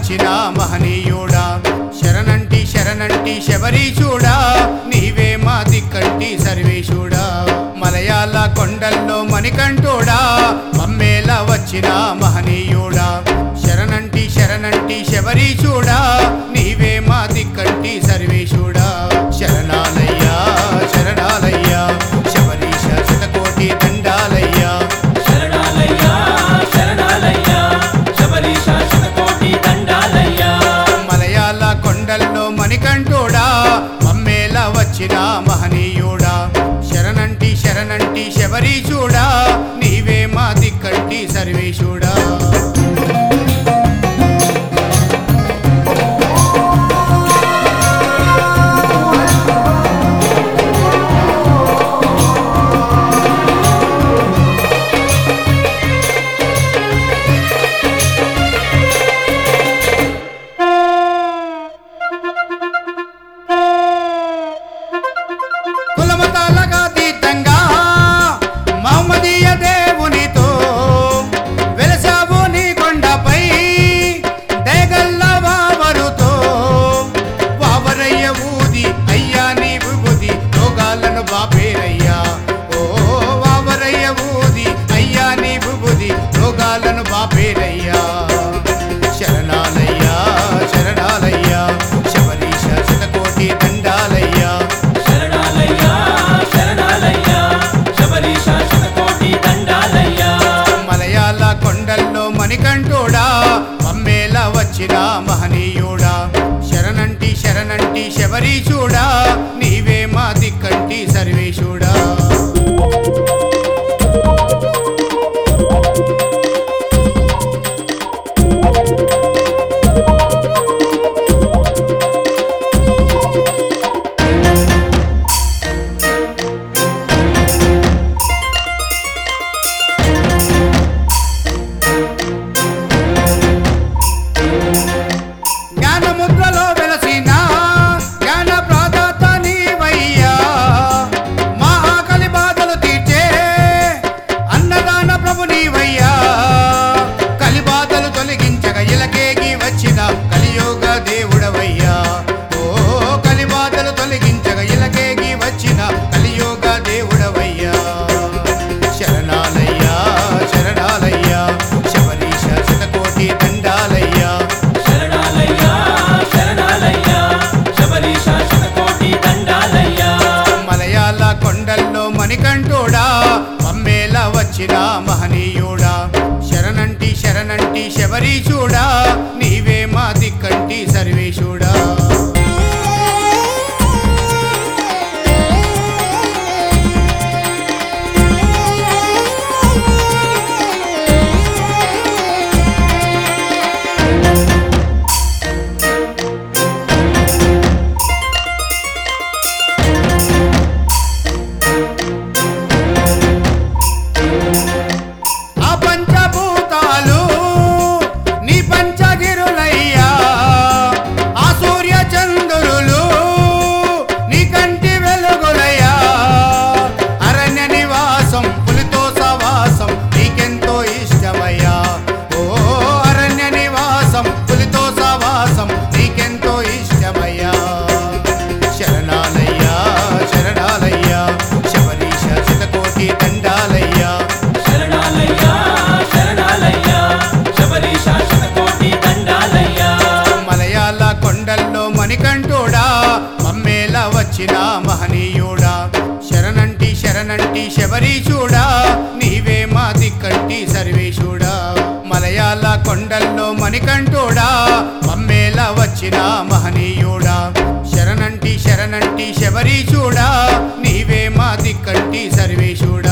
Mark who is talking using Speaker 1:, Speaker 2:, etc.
Speaker 1: వచ్చిన మహనీయుడా శరణంటి శరణంటి శబరీశుడా నీవే మా దిక్కంటి సర్వేశుడా మలయాళ కొండల్లో మణికంఠుడా మమ్మేల వచ్చిన మహనీయుడా శరణంటి శరణంటి శబరీశుడా నీవే మా దిక్కంటి సర్వేశుడా శరణాలయ్యా శరణాలయ్యా శబరీశ శతకోటి దండాలయ్యా
Speaker 2: శరణాలయ్యా శరణాలయ్యా శబరీష శతకోటి దండాలయ్యా
Speaker 1: మలయాళ కొండల్లో మణికంఠుడా మమ్మేల వచ్చిన మహనీయుడా శరణంటి శరణంటి శబరీశుడా నీవే మా దిక్కంటి సర్వేశుడా కులమతాలగా తీర్థంగా మహమ్మదీయ దేవునితో వెలసావు నీ కొండపై దేగల్ల వావరుతో వావరయ్య ఊది అయ్యా నీ విభూది రోగాలను బాపేరయ్యా ఓ వావరయ్య ఊది అయ్యా నీ విభూది రోగాలను బాపేరయ్యా శరణాలయ్యా శరణాలయ్యా శబరీశ శతకోటి దండాలయ్యా
Speaker 2: శరణాలయ్యా శరణాలయ్యా శబరీష శతకోటి దండాలయ్యా
Speaker 1: మలయాళ కొండల్లో మణికంఠుడా మమ్మేల వచ్చిన మహనీయుడా శరణంటి శరణంటి శబరీశుడా నీవే మా దిక్కంటి సర్వేశుడా జ్ఞానముద్రలో వెలసిన జ్ఞాన ప్రదాత నీవయ్యా మా ఆకలి బాధలు తీర్చే అన్నదాన ప్రభు నీవయ్యా కలి బాధలు తొలగించగా ఇలకేగి వచ్చిన కలియోగ దేవుడవయ్యా ఓ కలి బాధలు తొలగించగా ఇలకేగి వచ్చిన కలియోగ దేవుడవయ్యా శరణాలయ్యా శరణాలయ్యా శబరీశ శతకోటి దండాలయ్యా
Speaker 2: శరణాలయ్యా శరణాలయ్యా శబరీష శతకోటి దండాలయ్యా
Speaker 1: మలయాళ కొండల్లో మణికంఠుడా మమ్మేల వచ్చిన మహనీయుడా శరణంటి శరణంటి శబరీశుడా నీవే మా దిక్కంటి సర్వేశుడా ఆ పంచభూతాలు నీ పంచగిరులయ్యా ఆ సూర్య చంద్రులు నీ కంటి వెలుగులయ్యా అరణ్య నివాసం పులితో సవాసం నీకెంతో ఇష్టమయ్యా ఓ అరణ్య నివాసం పులితో సవాసం నీకెంతో ఇష్టమయ్యా శరణాలయ్యా శరణాలయ్యా శబరీశ శతకోటి దండాలయ్యా
Speaker 2: శరణాలయ్యా శరణాలయ్యా శబరీష శతకోటి దండాలయ్యా
Speaker 1: మలయాళ కొండల్లో మణికంఠుడా మమ్మేల వచ్చిన మహనీయుడా శరణంటి శరణంటి శబరీశుడా నీవే మా దిక్కంటి సర్వేశుడా మలయాళ కొండల్లో మణికంఠుడా మమ్మేల వచ్చిన మహనీయుడా శరణంటి శరణంటి శబరీశుడా నీవే మా దిక్కంటి సర్వేశుడా